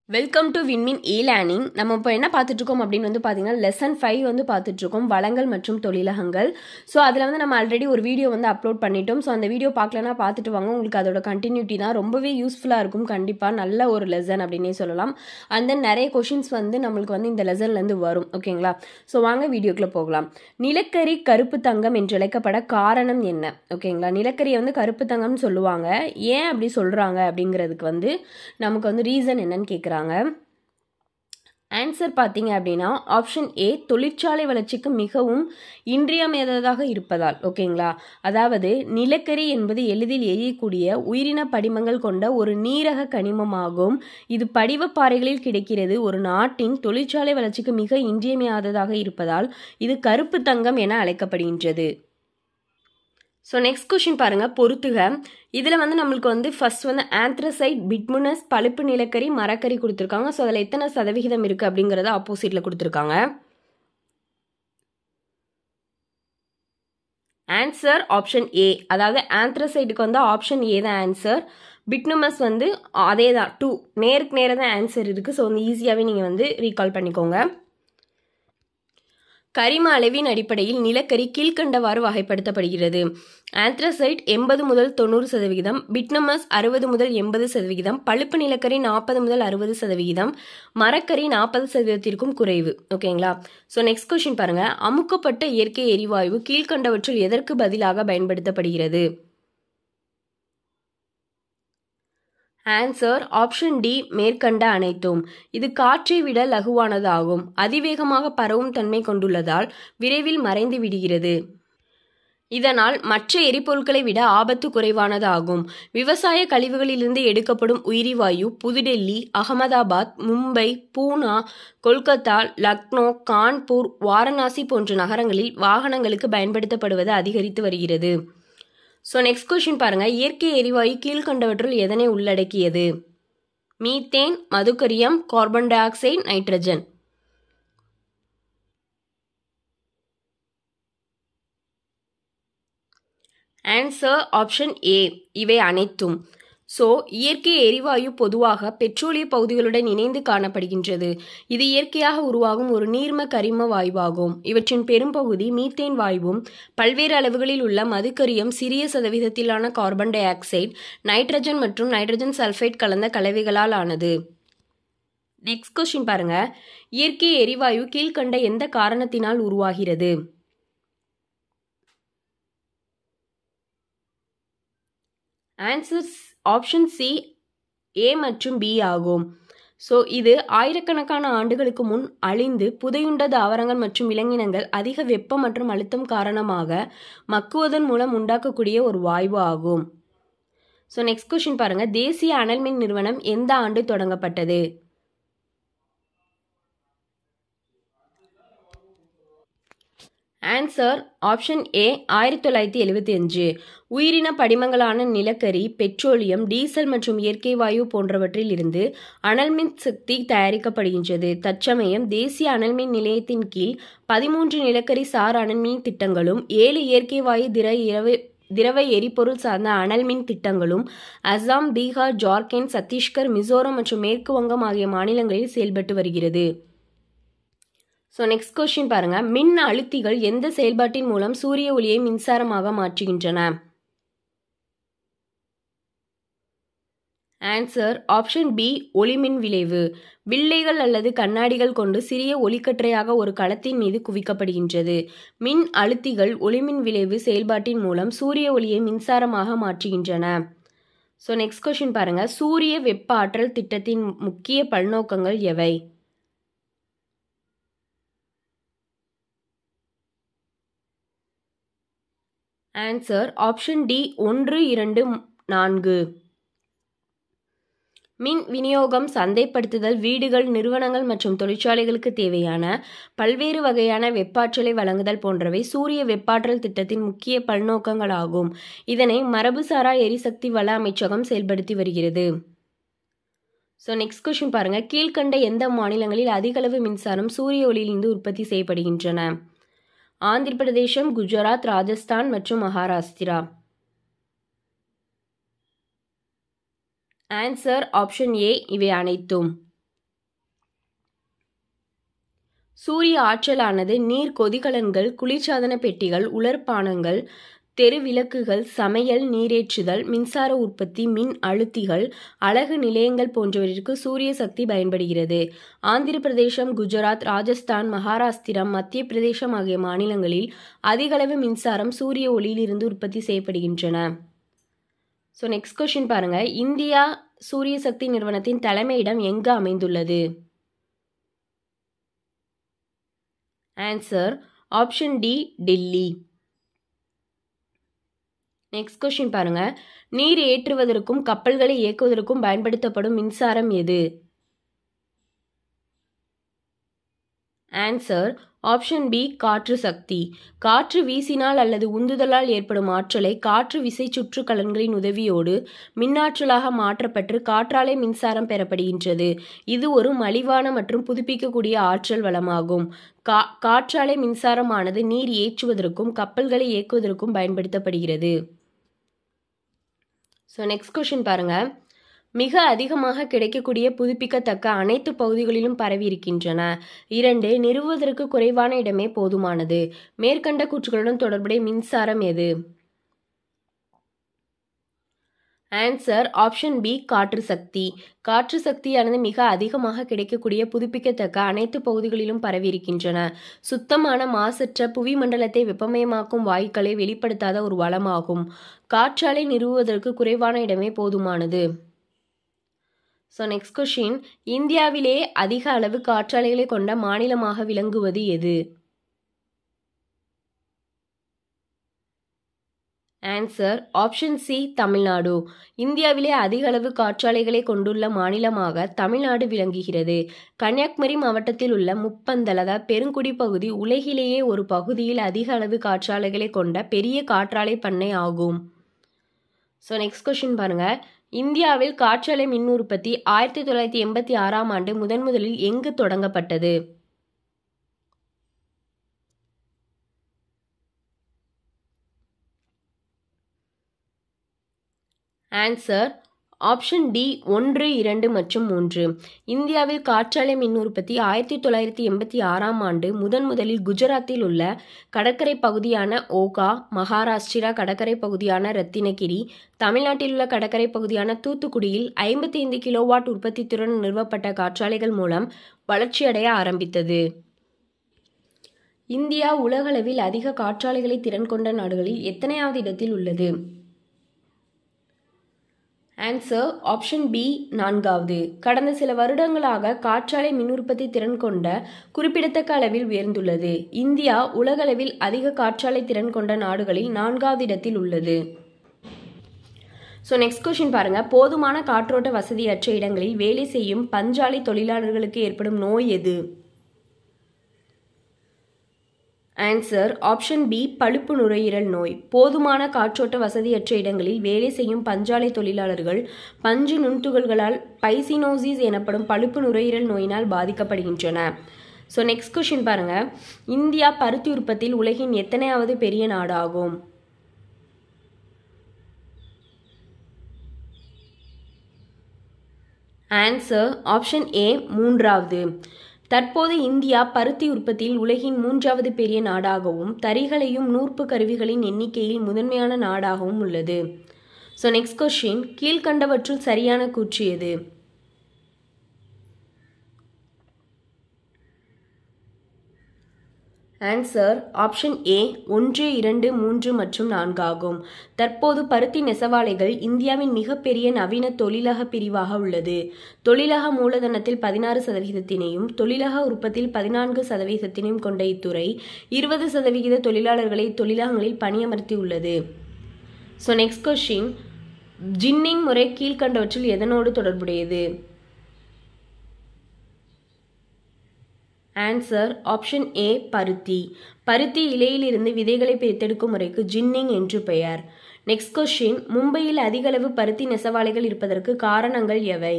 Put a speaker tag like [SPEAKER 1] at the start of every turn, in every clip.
[SPEAKER 1] welcome to வின்மின் a learning நம்ம இப்போ என்ன பார்த்துட்டு இருக்கோம் அப்படின்னு வந்து பார்த்தீங்கன்னா லெசன் ஃபைவ் வந்து பார்த்துட்டு இருக்கோம் வளங்கள் மற்றும் தொழிலகங்கள் ஸோ அதில் வந்து நம்ம ஆல்ரெடி ஒரு வீடியோ வந்து அப்லோட் பண்ணிட்டோம் ஸோ அந்த வீடியோ பார்க்கலனா பார்த்துட்டு வாங்க உங்களுக்கு அதோட கண்டினியூட்டி தான் ரொம்பவே யூஸ்ஃபுல்லாக இருக்கும் கண்டிப்பாக நல்ல ஒரு லெசன் அப்படின்னே சொல்லலாம் அண்ட் தென் நிறைய கொஷின்ஸ் வந்து நம்மளுக்கு வந்து இந்த லெசன்லேருந்து வரும் ஓகேங்களா ஸோ வாங்க வீடியோக்குள்ளே போகலாம் நிலக்கரி கருப்பு தங்கம் என்று அழைக்கப்பட காரணம் என்ன ஓகேங்களா நிலக்கரியை வந்து கருப்பு தங்கம்னு சொல்லுவாங்க ஏன் அப்படி சொல்கிறாங்க அப்படிங்கிறதுக்கு வந்து நமக்கு வந்து ரீசன் என்னன்னு கேட்குறாங்க ஆன்சர் பார்த்தீங்க அப்படின்னா ஆப்ஷன் ஏ தொழிற்சாலை வளர்ச்சிக்கு மிகவும் இன்றியமையாததாக இருப்பதால் ஓகேங்களா அதாவது நிலக்கரி என்பது எளிதில் எரியக்கூடிய உயிரின படிமங்கள் கொண்ட ஒரு நீரக கனிமமாகும் இது படிவப்பாறைகளில் கிடைக்கிறது ஒரு நாட்டின் தொழிற்சாலை வளர்ச்சிக்கு மிக இன்றியமையாததாக இருப்பதால் இது கருப்பு தங்கம் என அழைக்கப்படுகின்றது ஸோ நெக்ஸ்ட் கொஷின் பாருங்க பொறுத்துக இதில் வந்து நம்மளுக்கு வந்து ஃபர்ஸ்ட் வந்து ஆந்த்ரசைட் பிட்முனஸ் பழுப்பு நிலக்கரி மரக்கறி கொடுத்துருக்காங்க ஸோ அதில் எத்தனை சதவிகிதம் இருக்குது அப்படிங்கிறத ஆப்போசிட்டில் கொடுத்துருக்காங்க ஆன்சர் ஆப்ஷன் ஏ அதாவது ஆந்த்ரசைட்டுக்கு வந்து ஆப்ஷன் ஏ தான் ஆன்சர் பிட்னுமஸ் வந்து அதே தான் டூ நேருக்கு நேரம் தான் ஆன்சர் இருக்குது ஸோ வந்து ஈஸியாகவே நீங்கள் வந்து ரீகால் பண்ணிக்கோங்க கரிம அளவின் அடிப்படையில் நிலக்கரி கீழ்கண்டவாறு வகைப்படுத்தப்படுகிறது ஆந்த்ரசைட் எண்பது முதல் தொண்ணூறு சதவிகிதம் பிட்னமஸ் அறுபது முதல் எண்பது சதவிகிதம் பழுப்பு நிலக்கரி நாற்பது முதல் அறுபது சதவிகிதம் மரக்கரி நாற்பது சதவீதத்திற்கும் குறைவு ஓகேங்களா ஸோ நெக்ஸ்ட் கொஸ்டின் பாருங்க அமுக்கப்பட்ட இயற்கை எரிவாயு கீழ்கண்டவற்றில் எதற்கு பதிலாக பயன்படுத்தப்படுகிறது ஆன்சர் ஆப்ஷன் டி மேற்கண்ட அனைத்தும் இது காற்றை விட லகுவானதாகும் அதிவேகமாக பரவும் தன்மை கொண்டுள்ளதால் விரைவில் மறைந்து விடுகிறது இதனால் மற்ற எரிபொருட்களை விட ஆபத்து குறைவானதாகும் விவசாய கழிவுகளிலிருந்து எடுக்கப்படும் உயிரிவாயு புதுடெல்லி அகமதாபாத் மும்பை பூனா கொல்கத்தா லக்னோ கான்பூர் வாரணாசி போன்ற நகரங்களில் வாகனங்களுக்கு பயன்படுத்தப்படுவது அதிகரித்து வருகிறது ஸோ நெக்ஸ்ட் கொஷின் பாருங்க இயற்கை எரிவாயு கீழ்கண்டவற்றுள் எதனை உள்ளடக்கியது மீத்தேன் மதுக்கரியம் carbon dioxide nitrogen answer option A இவை அனைத்தும் ஸோ இயற்கை எரிவாயு பொதுவாக பெட்ரோலிய பகுதிகளுடன் இணைந்து காணப்படுகின்றது இது இயற்கையாக உருவாகும் ஒரு நீர்ம கரிம வாயுவாகும் இவற்றின் பெரும்பகுதி மீத்தேன் வாயுவும் பல்வேறு அளவுகளில் உள்ள மதுக்கரியம் சிறிய சதவீதத்திலான கார்பன் டை ஆக்சைடு நைட்ரஜன் மற்றும் நைட்ரஜன் சல்ஃபைட் கலந்த கலவைகளால் ஆனது நெக்ஸ்ட் கொஸ்டின் பாருங்க இயற்கை எரிவாயு கீழ்கண்ட எந்த காரணத்தினால் உருவாகிறது ஆன்சர்ஸ் ஆப்ஷன் சி ஏ மற்றும் பி ஆகும் ஸோ இது ஆயிரக்கணக்கான ஆண்டுகளுக்கு முன் அழிந்து புதையுண்ட தாவரங்கள் மற்றும் விலங்கினங்கள் அதிக வெப்பம் மற்றும் அழுத்தம் காரணமாக மக்குவதன் மூலம் உண்டாக்கக்கூடிய ஒரு வாயு ஆகும் ஸோ நெக்ஸ்ட் கொஸ்டின் பாருங்க தேசிய அனல்மின் நிறுவனம் எந்த ஆண்டு தொடங்கப்பட்டது ஆன்சர் ஆப்ஷன் ஏ ஆயிரத்தி தொள்ளாயிரத்தி எழுபத்தி அஞ்சு உயிரின படிமங்களான நிலக்கரி பெட்ரோலியம் டீசல் மற்றும் இயற்கை வாயு போன்றவற்றில் இருந்து அனல்மின் சக்தி தயாரிக்கப்படுகின்றது தற்சமயம் தேசிய அனல்மின் நிலையத்தின் கீழ் பதிமூன்று நிலக்கரி சார் அனல்மின் திட்டங்களும் ஏழு இயற்கை வாயு திர இரவு திரவ எரிபொருள் சார்ந்த அனல்மின் திட்டங்களும் அசாம் பீகார் ஜார்க்கண்ட் சத்தீஸ்கர் மிசோரம் மற்றும் மேற்கு வங்கம் ஆகிய மாநிலங்களில் செயல்பட்டு வருகிறது ஸோ நெக்ஸ்ட் கொஸ்டின் பாருங்க மின் அழுத்திகள் எந்த செயல்பாட்டின் மூலம் சூரிய ஒளியை மின்சாரமாக மாற்றுகின்றன ஆன்சர் ஆப்ஷன் பி ஒளிமின் விளைவு வில்லைகள் அல்லது கண்ணாடிகள் கொண்டு சிறிய ஒளிக்கற்றையாக ஒரு களத்தின் மீது குவிக்கப்படுகின்றது மின் அழுத்திகள் ஒளிமின் விளைவு செயல்பாட்டின் மூலம் சூரிய ஒளியை மின்சாரமாக மாற்றுகின்றன ஸோ நெக்ஸ்ட் கொஸ்டின் பாருங்க சூரிய வெப்ப ஆற்றல் திட்டத்தின் முக்கிய பல்நோக்கங்கள் எவை ஆன்சர் ஆப்ஷன் டி ஒன்று இரண்டு நான்கு மின் விநியோகம் சந்தைப்படுத்துதல் வீடுகள் நிறுவனங்கள் மற்றும் தொழிற்சாலைகளுக்கு தேவையான பல்வேறு வகையான வெப்பாற்றலை வழங்குதல் போன்றவை சூரிய வெப்பாற்றல் திட்டத்தின் முக்கிய பல்நோக்கங்களாகும் இதனை மரபுசாரா எரிசக்தி வள அமைச்சகம் செயல்படுத்தி வருகிறது ஸோ நெக்ஸ்ட் கொஸ்டின் பாருங்க கீழ்கண்ட எந்த மாநிலங்களில் அதிகளவு மின்சாரம் சூரிய ஒளியிலிருந்து உற்பத்தி செய்யப்படுகின்றன ஆந்திர பிரதேசம் குஜராத் ராஜஸ்தான் மற்றும் மகாராஷ்டிரா ஆன்சர் ஆப்ஷன் ஏ இவை அனைத்தும் சூரிய ஆற்றலானது நீர் கொதிகலன்கள் குளிர்சாதன பெட்டிகள் உலர்பானங்கள் தெரு விளக்குகள் சமையல் நீரேற்றுதல் மின்சார உற்பத்தி மின் அழுத்திகள் அழகு நிலையங்கள் போன்றவற்றிற்கு சூரிய சக்தி பயன்படுகிறது ஆந்திர பிரதேசம் குஜராத் ராஜஸ்தான் மகாராஷ்டிரம் மத்திய பிரதேசம் ஆகிய மாநிலங்களில் அதிகளவு மின்சாரம் சூரிய ஒளியிலிருந்து உற்பத்தி செய்யப்படுகின்றன ஸோ நெக்ஸ்ட் கொஷின் பாருங்க இந்தியா சூரிய சக்தி நிறுவனத்தின் தலைமையிடம் எங்கு அமைந்துள்ளது answer option D Delhi next question பாருங்க நீர் ஏற்றுவதற்கும் கப்பல்களை இயக்குவதற்கும் பயன்படுத்தப்படும் மின்சாரம் எது ஆன்சர் ஆப்ஷன் பி காற்று சக்தி காற்று வீசினால் அல்லது உந்துதலால் ஏற்படும் ஆற்றலை காற்று விசை சுற்று கலன்களின் உதவியோடு மின்னாற்றலாக மாற்றப்பட்டு காற்றாலை மின்சாரம் பெறப்படுகின்றது இது ஒரு மலிவான மற்றும் புதுப்பிக்கக்கூடிய ஆற்றல் வளமாகும் கா காற்றாலை மின்சாரமானது நீர் ஏற்றுவதற்கும் கப்பல்களை இயக்குவதற்கும் பயன்படுத்தப்படுகிறது ஸோ நெக்ஸ்ட் கொஷின் பாருங்க மிக அதிகமாக கிடைக்கக்கூடிய புதுப்பிக்கத்தக்க அனைத்து பகுதிகளிலும் பரவி இருக்கின்றன இரண்டு நிறுவுவதற்கு குறைவான இடமே போதுமானது மேற்கண்ட கூற்றுகளுடன் தொடர்புடைய மின்சாரம் எது ஆன்சர் ஆப்ஷன் பி காற்று சக்தி காற்று சக்தியானது மிக அதிகமாக கிடைக்கக்கூடிய புதுப்பிக்கத்தக்க அனைத்து பகுதிகளிலும் பரவி இருக்கின்றன சுத்தமான மாசற்ற புவி மண்டலத்தை வெப்பமயமாக்கும் வாயுக்களை வெளிப்படுத்தாத ஒரு வளமாகும் காற்றாலை நிறுவுவதற்கு குறைவான இடமே போதுமானது ஸோ நெக்ஸ்ட் கொஷின் இந்தியாவிலே அதிக அளவு காற்றாலைகளை கொண்ட மாநிலமாக விளங்குவது எது ஆன்சர் ஆப்ஷன் சி தமிழ்நாடு இந்தியாவிலே அதிக அளவு காற்றாலைகளை கொண்டுள்ள மாநிலமாக தமிழ்நாடு விளங்குகிறது கன்னியாகுமரி மாவட்டத்தில் உள்ள முப்பந்தலத பெருங்குடி பகுதி உலகிலேயே ஒரு பகுதியில் அதிக அளவு காற்றாலைகளை கொண்ட பெரிய காற்றாலை பண்ணை ஆகும் ஸோ நெக்ஸ்ட் கொஷின் பாருங்க இந்தியாவில் காற்றாலை மின் உற்பத்தி ஆயிரத்தி தொள்ளாயிரத்தி எண்பத்தி ஆறாம் ஆண்டு முதன் முதலில் எங்கு தொடங்கப்பட்டது ஆன்சர் ஆப்ஷன் டி ஒன்று இரண்டு மற்றும் மூன்று இந்தியாவில் காற்றாலை மின் உற்பத்தி ஆயிரத்தி தொள்ளாயிரத்தி எண்பத்தி ஆறாம் ஆண்டு முதன் முதலில் குஜராத்தில் உள்ள கடற்கரை பகுதியான ஓகா மகாராஷ்டிரா கடற்கரை பகுதியான ரத்தினகிரி தமிழ்நாட்டில் உள்ள கடற்கரை பகுதியான தூத்துக்குடியில் ஐம்பத்தி ஐந்து கிலோவாட் உற்பத்தி திறன் நிறுவப்பட்ட காற்றாலைகள் மூலம் வளர்ச்சியடைய ஆரம்பித்தது இந்தியா உலகளவில் அதிக காற்றாலைகளை திறன் கொண்ட நாடுகளில் எத்தனையாவது இடத்தில் உள்ளது ஆன்சர் ஆப்ஷன் பி நான்காவது கடந்த சில வருடங்களாக காற்றாலை மின் உற்பத்தி திறன் கொண்ட குறிப்பிடத்தக்க அளவில் உயர்ந்துள்ளது இந்தியா உலகளவில் அதிக காற்றாலை திறன் கொண்ட நாடுகளில் நான்காவது இடத்தில் உள்ளது ஸோ நெக்ஸ்ட் கொஷின் பாருங்க போதுமான காற்றோட்ட வசதியற்ற இடங்களில் வேலை செய்யும் பஞ்சாலை தொழிலாளர்களுக்கு ஏற்படும் நோய் எது ஆன்சர் ஆப்ஷன் பி பழுப்பு நுரையீரல் நோய் போதுமான காற்றோட்ட வசதியற்ற இடங்களில் வேலை செய்யும் பஞ்சாலை தொழிலாளர்கள் பஞ்சு நுண்துகள்களால் பைசினோசிஸ் எனப்படும் பழுப்பு நுரையீரல் நோயினால் பாதிக்கப்படுகின்றன ஸோ நெக்ஸ்ட் கொஷின் பாருங்க இந்தியா பருத்தி உற்பத்தியில் உலகின் எத்தனையாவது பெரிய நாடாகும் ஆன்சர் ஆப்ஷன் ஏ மூன்றாவது தற்போது இந்தியா பருத்தி உற்பத்தியில் உலகின் மூன்றாவது பெரிய நாடாகவும் தறிகளையும் நூற்பு கருவிகளின் எண்ணிக்கையில் முதன்மையான நாடாகவும் உள்ளது ஸோ நெக்ஸ்ட் கொஸ்டின் கீழ்கண்டவற்றுள் சரியான கூற்று எது ஆன்சர் ஆப்ஷன் ஏ ஒன்று இரண்டு மூன்று மற்றும் நான்கு ஆகும் தற்போது பருத்தி நெசவாலைகள் இந்தியாவின் மிகப்பெரிய நவீன தொழிலக பிரிவாக உள்ளது தொழிலக மூலதனத்தில் பதினாறு சதவிகிதத்தினையும் தொழிலக உற்பத்தியில் பதினான்கு சதவிகிதத்தினையும் கொண்ட இத்துறை இருபது சதவிகித தொழிலாளர்களை தொழிலகங்களில் பணியமர்த்தி உள்ளது ஸோ நெக்ஸ்ட் கொஸ்டின் ஜின்னிங் முறை கீழ்கண்டவற்றில் எதனோடு தொடர்புடையது ஆன்சர் ஆப்ஷன் ஏ பருத்தி பருத்தி இலையிலிருந்து விதைகளை பிரித்தெடுக்கும் முறைக்கு ஜின்னிங் என்று பெயர் நெக்ஸ்ட் கொஸ்டின் மும்பையில் அதிகளவு பருத்தி நெசவாலைகள் இருப்பதற்கு காரணங்கள் எவை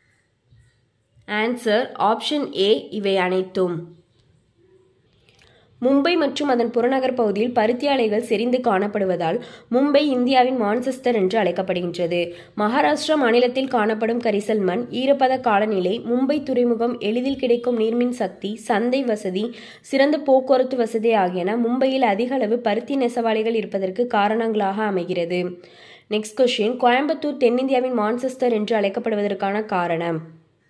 [SPEAKER 1] ஆன்சர் ஆப்ஷன் ஏ இவை அனைத்தும் மும்பை மற்றும் அதன் புறநகர் பகுதியில் பருத்தி ஆலைகள் செறிந்து காணப்படுவதால் மும்பை இந்தியாவின் மான்செஸ்டர் என்று அழைக்கப்படுகின்றது மகாராஷ்டிரா மாநிலத்தில் காணப்படும் கரிசல் மண் ஈரப்பத காலநிலை மும்பை துறைமுகம் எளிதில் கிடைக்கும் நீர்மின் சக்தி சந்தை வசதி சிறந்த போக்குவரத்து வசதி ஆகியன மும்பையில் அதிக அளவு பருத்தி நெசவாலைகள் இருப்பதற்கு காரணங்களாக அமைகிறது நெக்ஸ்ட் கொஸ்டின் கோயம்புத்தூர் தென்னிந்தியாவின் மான்செஸ்டர் என்று அழைக்கப்படுவதற்கான காரணம்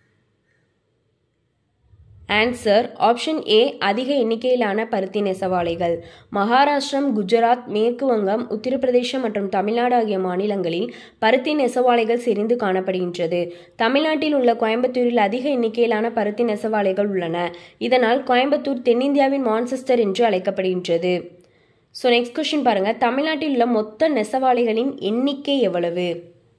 [SPEAKER 1] ஆன்சர் ஆப்ஷன் ஏ அதிக எண்ணிக்கையிலான பருத்தி நெசவாலைகள் மகாராஷ்டிரம் குஜராத் மேற்கு வங்கம் உத்தரப்பிரதேசம் மற்றும் தமிழ்நாடு ஆகிய மாநிலங்களில் பருத்தி நெசவாலைகள் செறிந்து காணப்படுகின்றது தமிழ்நாட்டில் உள்ள கோயம்புத்தூரில் அதிக எண்ணிக்கையிலான பருத்தி நெசவாலைகள் உள்ளன இதனால் கோயம்புத்தூர் தென்னிந்தியாவின் மான்செஸ்டர் என்று அழைக்கப்படுகின்றது ஸோ நெக்ஸ்ட் கொஸ்டின் பாருங்கள் தமிழ்நாட்டில் உள்ள மொத்த நெசவாலைகளின் எண்ணிக்கை எவ்வளவு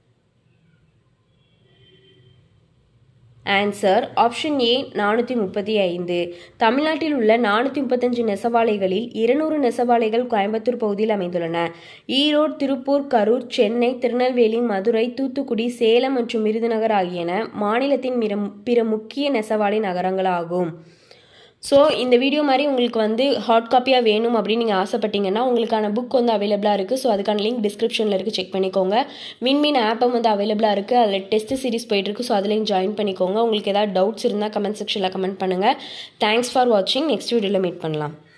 [SPEAKER 1] ஆன்சர் ஆப்ஷன் ஏ நானூற்றி முப்பத்தி ஐந்து தமிழ்நாட்டில் உள்ள நானூற்றி முப்பத்தஞ்சு நெசவாலைகளில் இருநூறு நெசவாலைகள் கோயம்புத்தூர் பகுதியில் அமைந்துள்ளன ஈரோடு திருப்பூர் கரூர் சென்னை திருநெல்வேலி மதுரை தூத்துக்குடி சேலம் மற்றும் விருதுநகர் ஆகியன மாநிலத்தின் மிர பிற முக்கிய நெசவாலை நகரங்களாகும் ஸோ இந்த வீடியோ மாதிரி உங்களுக்கு வந்து ஹாட் காப்பியாக வேணும் அப்படின்னு நீங்கள் ஆசைப்பட்டீங்கன்னா உங்களுக்கான புக் வந்து அவைலபிளாக இருக்குது ஸோ அதுக்கான லிங்க் டிஸ்கிரிப்ஷனில் இருக்குது செக் பண்ணிக்கோங்க வின்மின் ஆப்பும் வந்து அவைலபிளாக இருக்குது அதில் டெஸ்ட் சீரிஸ் போயிட்டுருக்கு ஸோ அதுலேயும் ஜாயின் பண்ணிக்கோங்க உங்களுக்கு ஏதாவது டவுட்ஸ் இருந்தால் கமெண்ட் செக்ஷனில் கமெண்ட் பண்ணுங்கள் தேங்க்ஸ் ஃபார் வாட்சிங் நெக்ஸ்ட் வீடியோவில் மீட் பண்ணலாம்